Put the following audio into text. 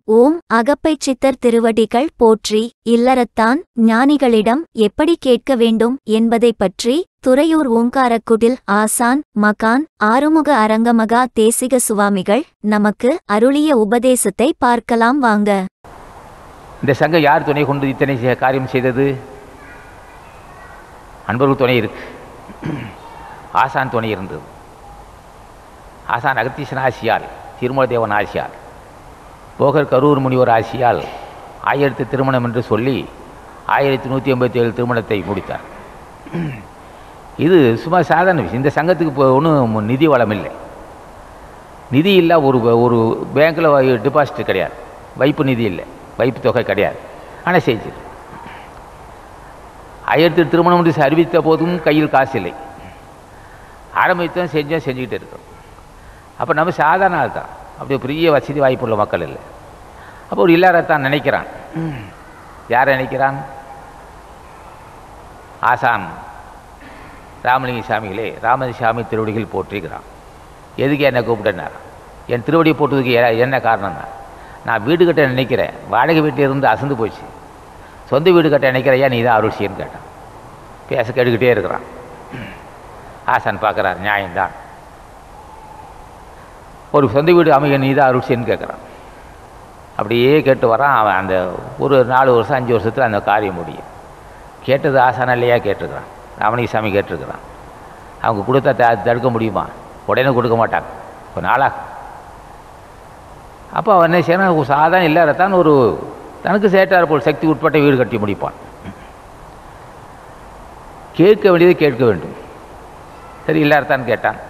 ஓம் அகப்பைச் சித்தர் திருவடிகள் போற்றி இல்லறத்தான் ஞானிகளிடம் எப்படி கேட்க வேண்டும் என்பதைப் பற்றி துறையூர் ஓங்காரக்குடில் ஆசான் மகான் ஆறுமுக அரங்கமகா தேசிக சுவாமிகள் நமக்கு அருளிய உபதேசத்தை பார்க்கலாம் வாங்க இந்த சங்கம் யார் துணை கொண்டு இத்தனை செ- காரியம் செய்தது அன்பர்கள் துணை இருக்கு ஆசான் துணை இருந்தது ஆசான் அகத்தீசன் ஆசியால் திருமலதேவன் ஆசியால் போகர் கரூர் முனிவர் ஆசியால் ஆயிரத்து திருமணம் என்று சொல்லி ஆயிரத்தி நூற்றி எண்பத்தி ஏழு திருமணத்தை முடித்தார் இது சும்மா சாதாரண விஷயம் இந்த சங்கத்துக்கு இப்போ ஒன்றும் நிதி வளம் இல்லை நிதி இல்லை ஒரு ஒரு பேங்க்கில் டெபாசிட் கிடையாது வைப்பு நிதி இல்லை வைப்பு தொகை கிடையாது ஆனால் செஞ்சு ஆயிரத்தி எட்டு திருமணம் என்று அறிவித்த போதும் கையில் காசு இல்லை ஆரம்பித்தோம் செஞ்சோம் செஞ்சுக்கிட்டு இருக்கோம் அப்போ நம்ம சாதாரண ஆள் தான் அப்படி பெரிய வசதி வாய்ப்புள்ள மக்கள் இல்லை அப்போ ஒரு இல்லாரத்தான் நினைக்கிறான் யாரை நினைக்கிறான் ஆசான் ராமலிங்க சாமிகளே ராமலிங்க திருவடிகள் போற்றிக்கிறான் எதுக்கு என்னை கூப்பிட்டேன்னார் என் திருவடியை போட்டதுக்கு எ- என்ன காரணம்னா நான் வீடு கட்ட நினைக்கிறேன் வாடகை வீட்டில் இருந்து அசந்து போச்சு சொந்த வீடு கட்ட நினைக்கிறையா நீ தான் அருள் செய்யன்னு கேட்டான் பேச கேட்டுக்கிட்டே இருக்கிறான் ஆசான் பார்க்குறார் நியாயம்தான் ஒரு சொந்த வீடு அமைய நீ தான் அருள் செய்யன்னு கேட்குறான் அப்படியே கேட்டு வரான் அவன் அந்த ஒரு நாலு வருஷம் அஞ்சு வருஷத்தில் அந்த காரியம் முடியும் கேட்டது ஆசான இல்லையா கேட்டிருக்கிறான் ராமலிங்க சாமி கேட்டிருக்கிறான் அவங்க கொடுத்தா த தடுக்க முடியுமா உடனே கொடுக்க மாட்டாங்க ஒரு நாளாக அப்போ அவன் என்ன செய்யணும் ஒரு சாதாரண இல்லாதத்தான் ஒரு தனக்கு சேட்டார் போல் சக்தி உட்பட்ட வீடு கட்டி முடிப்பான் கேட்க வேண்டியதை கேட்க வேண்டும் சரி இல்லாதத்தான் கேட்டான்